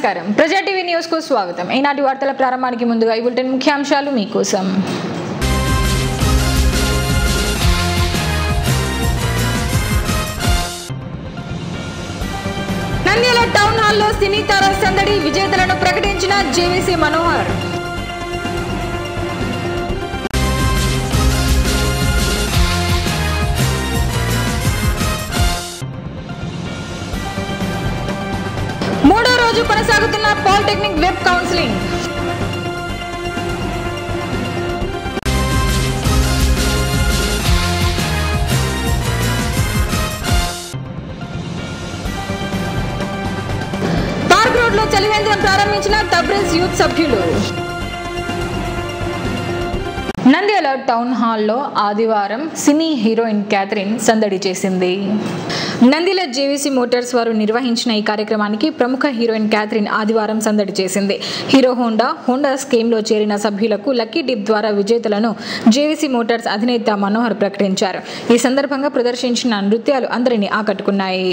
నమస్కారం ప్రజా TV news కు స్వాగతం ఈనాటి వార్తల ప్రారంభానికి ముందుగా ఈ బులెటిన్ ముఖ్యాంశాలు మీకోసం నంద్యాల టౌన్ హాల్లో సినీ తార సందడి విజేతలను ప్రకటించిన జేవీసీ మనోహర్ మూడో రోజు కొనసాగుతున్న polytechnic web counselling park road లో చలివేంద్రం ప్రారంభించిన తబ్రేజ్ యూత్ సభ్యులు నంద్యాల టౌన్ హాల్లో ఆదివారం సినీ హీరోయిన్ క్యాథరిన్ సందడి చేసింది నంద్యాల జేవీసీ మోటార్స్ వారు నిర్వహించిన ఈ కార్యక్రమానికి ప్రముఖ హీరోయిన్ క్యాథరిన్ ఆదివారం సందడి చేసింది హీరో హోండా హోండా స్కీమ్లో చేరిన సభ్యులకు లక్కీ డిప్ ద్వారా విజేతలను జేవీసీ మోటార్స్ అధినేత మనోహర్ ప్రకటించారు ఈ సందర్భంగా ప్రదర్శించిన నృత్యాలు అందరినీ ఆకట్టుకున్నాయి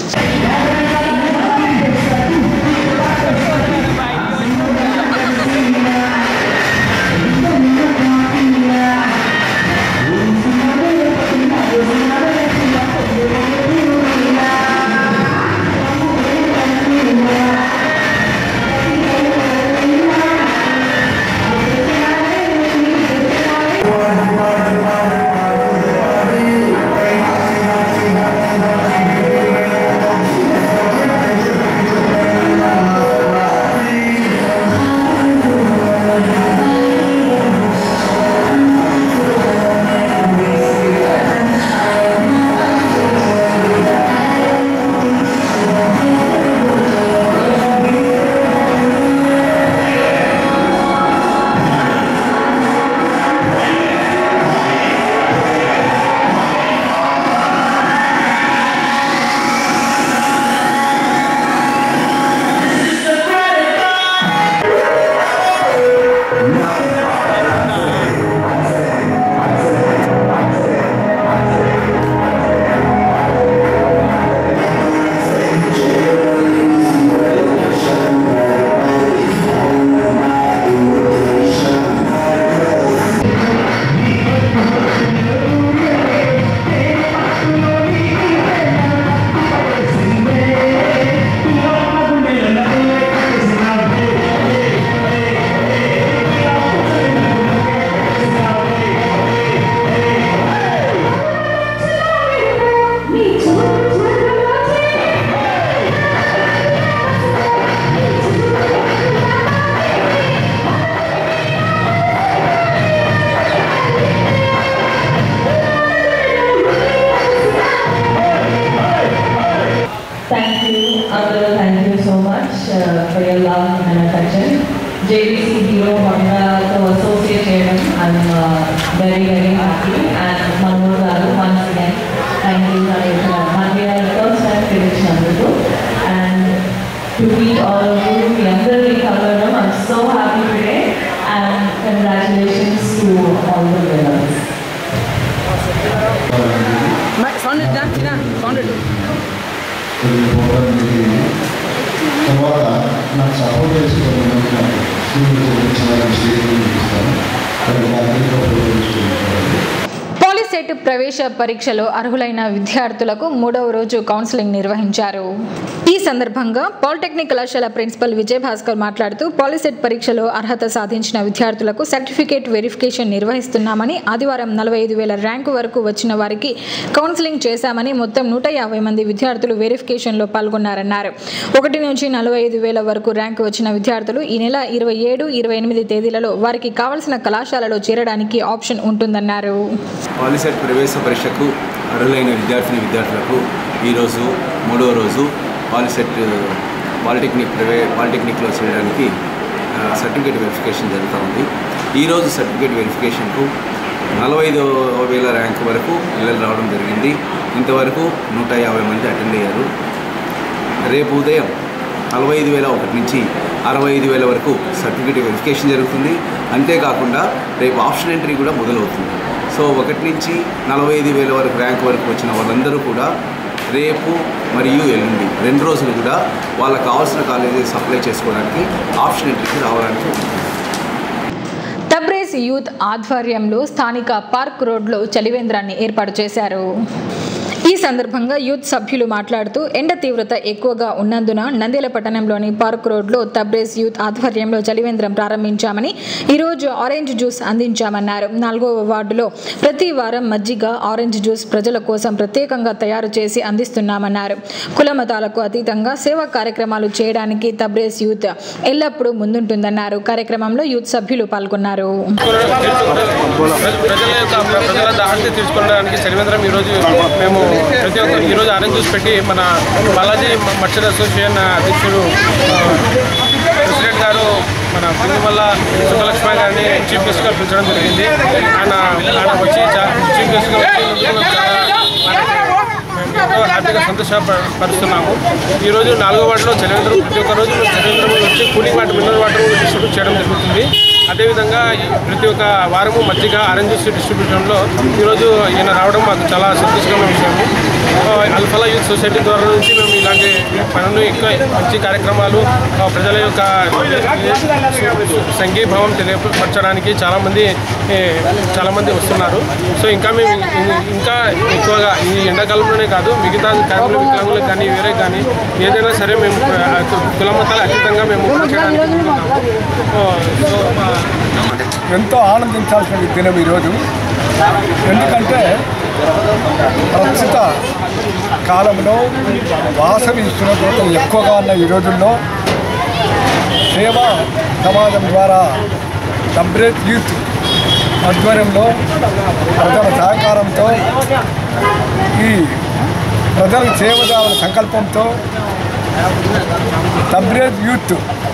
Thank you, Uncle. Thank you so much uh, for your love and affection. JVC Hero Honda to associate చేయడం I'm uh, very very happy and Manmohan గారు once again thank you for your మనకి first time పిలిచినందుకు and to meet all of you మీ అందరినీ కలవడం I'm so happy today and congratulations to all the winners. Sound ఇద్దా చిన్న sound ఇద్దు కొన్ని programme జరిగింది తర్వాత నాకు సపోర్ట్ చేసి కొంతమంది నాకు స్కూల్లో చదివించిన స్టేజ్ ఇస్తాను కొన్ని కార్యక్రమాలు ప్రోగ్రామ్స్ పాలిసెట్ ప్రవేశ పరీక్షలో అర్హులైన విద్యార్థులకు మూడవ రోజు కౌన్సిలింగ్ నిర్వహించారు ఈ సందర్భంగా పాలిటెక్నిక్ కళాశాల ప్రిన్సిపల్ విజయ్ భాస్కర్ మాట్లాడుతూ పాలిసెట్ పరీక్షలో అర్హత సాధించిన విద్యార్థులకు సర్టిఫికేట్ వెరిఫికేషన్ నిర్వహిస్తున్నామని ఆదివారం నలభై ఐదు వేల ర్యాంకు వరకు వచ్చిన వారికి కౌన్సిలింగ్ చేశామని మొత్తం నూట యాభై మంది విద్యార్థులు వెరిఫికేషన్లో పాల్గొన్నారన్నారు ఒకటి నుంచి నలభై ఐదు వేల వరకు ర్యాంకు వచ్చిన విద్యార్థులు ఈ నెల ఇరవై ఏడు ఇరవై ఎనిమిది తేదీలలో వారికి కావలసిన కళాశాలలో చేరడానికి ఆప్షన్ ఉంటుందన్నారు పాలిసెట్ ప్రవేశ పరీక్షకు అర్హులైన విద్యార్థిని విద్యార్థులకు ఈరోజు మూడవ రోజు పాలిసెట్ పాలిటెక్నిక్ ప్రవే పాలిటెక్నిక్లో చేయడానికి ఆ, సర్టిఫికేట్ వెరిఫికేషన్ జరుగుతూ ఉంది ఈరోజు సర్టిఫికేట్ వెరిఫికేషన్కు నలభై ఐదు వేల ర్యాంక్ వరకు పిల్లలు రావడం జరిగింది ఇంతవరకు నూట యాభై మంది అటెండ్ అయ్యారు రేపు ఉదయం నలభై ఐదు వేల ఒకటి నుంచి అరవై ఐదు వేల వరకు సర్టిఫికేట్ వెరిఫికేషన్ జరుగుతుంది అంతేకాకుండా రేపు ఆప్షన్ ఎంట్రీ కూడా మొదలవుతుంది సో ఒకటి నుంచి నలభై ఐదు వేల వరకు ర్యాంక్ వరకు వచ్చిన వాళ్ళందరూ కూడా రేపు మరియు ఎల్లుండి రెండు రోజులు కూడా వాళ్ళకి కావాల్సిన కాలేజీ సప్లై చేసుకోవడానికి ఆప్షన్ ఎంట్రీకి రావడానికి ఉంటుంది తబ్రేజ్ యూత్ ఆధ్వర్యంలో స్థానిక పార్క్ రోడ్లో చలివేంద్రాన్ని ఏర్పాటు చేశారు ఈ సందర్భంగా యూత్ సభ్యులు మాట్లాడుతూ ఎండ తీవ్రత ఎక్కువగా ఉన్నందున నంద్యాల పట్టణంలోని పార్క్ రోడ్లో తబ్రేజ్ యూత్ ఆధ్వర్యంలో చలివేంద్రం ప్రారంభించామని ఈరోజు ఆరెంజ్ జ్యూస్ అందించామన్నారు నాలుగవ వార్డులో ప్రతి వారం మజ్జిగ ఆరెంజ్ జ్యూస్ ప్రజల కోసం ప్రత్యేకంగా తయారు చేసి అందిస్తున్నామన్నారు కుల మతాలకు అతీతంగా సేవా కార్యక్రమాలు చేయడానికి తబ్రేజ్ యూత్ ఎల్లప్పుడూ ముందుంటుందన్నారు కార్యక్రమంలో యూత్ సభ్యులు పాల్గొన్నారు ప్రజల యొక్క ప్రజల దాహంతి తీర్చుకోవడానికి చలివేంద్రం ఈరోజు మేము ప్రతి ఒక్క ఈరోజు ఆరెంజ్ జ్యూస్ పెట్టి మన బాలాజీ మర్చెంట్ అసోసియేషన్ అధ్యక్షుడు ఆ, ప్రెసిడెంట్ గారు మన పిండిమల్ల సుబ్బలక్ష్మి గారిని చీఫ్ గెస్ట్గా పిలిచడం జరిగింది ఆయన ఆయన వచ్చి చా- చీఫ్ గెస్ట్గా వచ్చినందుకు చాలా మనకి ఎంతో హ్యాపీగా సంతోషపరుస్తున్నాము ఈరోజు నాలుగో వార్డులో చలివేంద్రం ప్రతి ఒక్క రోజు చలివేంద్రం వచ్చి cooling water mineral water distribute చేయడం జరుగుతుంది అదేవిధంగా ఈ ప్రతి ఒక్క వారము మజ్జిగ ఆరెంజ్ జ్యూస్ డిస్ట్రిబ్యూషన్లో ఈరోజు ఈయన రావడం మాకు చాలా సంతోషకరమైన విషయము ఆ, అల్ఫలా యూత్ సొసైటీ ద్వారా నుంచి మేము ఇలాంటి పనులు ఇంకా మంచి కార్యక్రమాలు ఆ, ప్రజల యొక్క సంఘీభావం తెలియపరచడానికి చాలామంది ఏ, చాలామంది వస్తున్నారు సో ఇంకా మేము ఇం- ఇంకా ఎక్కువగా ఈ ఎండాకాలంలోనే కాదు మిగతా కార్మికుల వికలాంగులకు కానీ వేరే కానీ ఏదైనా సరే మేము ఆ, కుల మతాల అతీతంగా మేము పనిచేయడానికి ముందున్నాము. ఆ, సో మా ఎంతో ఆనందించాల్సిన దినం ఈరోజు ఎందుకంటే ప్రస్తుత కాలంలో వాసవి ఉష్ణోగ్రత ఎక్కువగా ఉన్న ఈ రోజుల్లో సేవా సమాజం ద్వారా తబ్రేజ్ యూత్ ఆధ్వర్యంలో ప్రజల సహకారంతో ఈ ప్రజలకు సేవ చేయాలనే సంకల్పంతో తబ్రేజ్ యూత్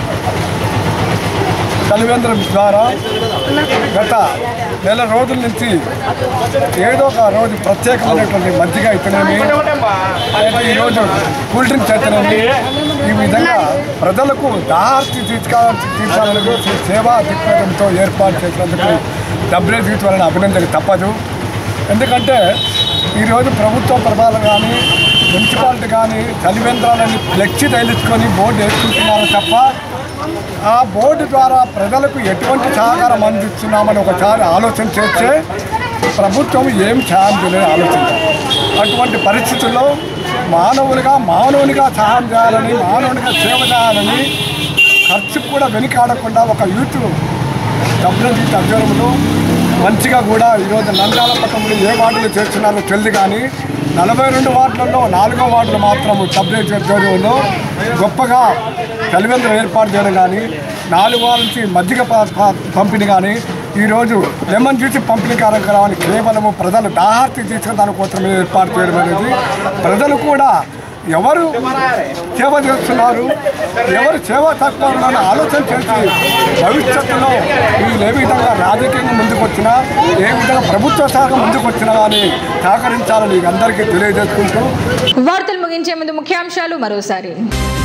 కలివేంద్రం ద్వారా గత నెల రోజుల నుంచి ఏదో ఒక రోజు ప్రత్యేకమైనటువంటి మజ్జిగ అయితేనేమి లేదా ఈరోజు కూల్ డ్రింక్స్ అయితేనేమి ఈ విధంగా ప్రజలకు దాహార్తి తీర్చుకోవాలని తీర్చాలని సేవా దృక్పథంతో ఏర్పాటు చేసినందుకు డబ్బులే తీర్చు వలన అభినందన తప్పదు ఎందుకంటే ఈరోజు ప్రభుత్వ ప్రభావం కానీ మున్సిపాలిటీ కానీ చలివేంద్రాలని ఫ్లెక్సీ తగిలించుకొని బోర్డు వేసుకుంటున్నారు తప్ప ఆ బోర్డు ద్వారా ప్రజలకు ఎటువంటి సహకారం అందిస్తున్నామని ఒకసారి ఆలోచన చేస్తే ప్రభుత్వం ఏం చేయాలని తెలియని ఆలోచించాలి అటువంటి పరిస్థితుల్లో మానవులుగా మానవునిగా సహాయం చేయాలని మానవునిగా సేవ చేయాలని ఖర్చు కూడా వెనుకాడకుండా ఒక యూత్ డబ్బులు అధ్యయనంలో మంచిగా కూడా ఈరోజు నంద్యాల పట్టణంలో ఏ వార్డులు చేస్తున్నారో తెలియదు కానీ నలభై రెండు వార్డులలో నాలుగో వార్డులు మాత్రం సబ్జెక్ట్ ఆధ్వర్యంలో గొప్పగా కలివేంద్రం ఏర్పాటు చేయడం కానీ నాలుగు వారాల నుంచి మజ్జిగ ప- ప- పంపిణీ కానీ ఈరోజు లెమన్ జ్యూస్ పంపిణీ కార్యక్రమాన్ని కేవలము ప్రజలు దాహార్తి తీసుకోవడానికి కోసమే ఏర్పాటు చేయడం అనేది ప్రజలు కూడా ఎవరు సేవ చేస్తున్నారు ఎవరు సేవ తత్వాలను ఆలోచన చేసి భవిష్యత్తులో వీళ్ళు ఏ విధంగా రాజకీయంగా ముందుకు వచ్చినా ఏ విధంగా ప్రభుత్వ శాఖ ముందుకు వచ్చినా కానీ సహకరించాలని అందరికీ తెలియజేసుకుంటూ వార్తలు ముగించే ముందు ముఖ్యాంశాలు మరోసారి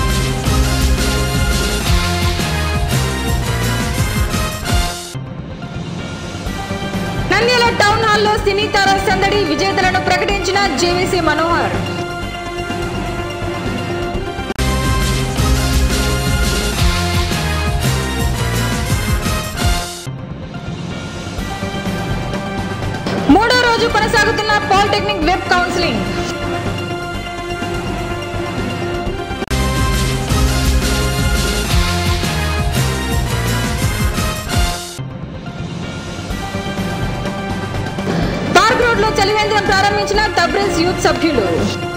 నంద్యాల టౌన్ హాల్లో సినీ తార సందడి విజేతలను ప్రకటించిన జేవీసీ మనోహర్ మూడో రోజు కొనసాగుతున్న polytechnic web counselling park road లో చలివేంద్రం ప్రారంభించిన తబ్రేజ్ యూత్ సభ్యులు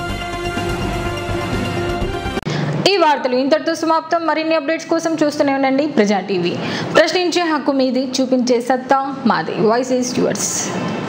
ఈ వార్తలు ఇంతటితో సమాప్తం మరిన్ని అప్డేట్స్ కోసం చూస్తూనే ఉండండి ప్రజా టీవీ ప్రశ్నించే హక్కు మీది చూపించే సత్తా మాది వాయిస్ ఈస్ యువర్స్